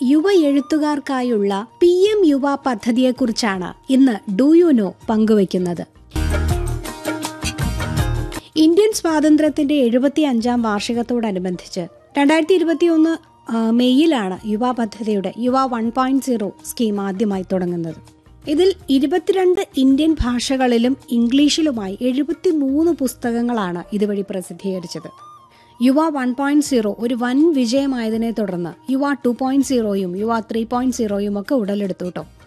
യുവ എഴുത്തുകാർക്കായുള്ള P M Yuva പദ്ധതിയെക്കുറിച്ചാണ് ഇന്ന് ഡു യു നോ പങ്കുവയ്ക്കുന്നത് ഇന്ത്യൻ സ്വാതന്ത്ര്യത്തിന്റെ എഴുപത്തി അഞ്ചാം വാർഷികത്തോടനുബന്ധിച്ച് രണ്ടായിരത്തി ഇരുപത്തിയൊന്ന് മെയ്യിലാണ് യുവ പദ്ധതിയുടെ യുവ വൺ പോയിന്റ് സീറോ സ്കീം ആദ്യമായി തുടങ്ങുന്നത് ഇതിൽ ഇരുപത്തിരണ്ട് ഇന്ത്യൻ ഭാഷകളിലും ഇംഗ്ലീഷിലുമായി എഴുപത്തിമൂന്ന് പുസ്തകങ്ങളാണ് ഇതുവഴി പ്രസിദ്ധീകരിച്ചത് യുവ വൺ പോയിന്റ് സീറോ ഒരു വൻ വിജയമായതിനെ തുടർന്ന് യുവ ടു പോയിന്റ് സീറോയും യുവ ത്രീ പോയിന്റ് സീറോയും ഒക്കെ ഉടലെടുത്തു കേട്ടോ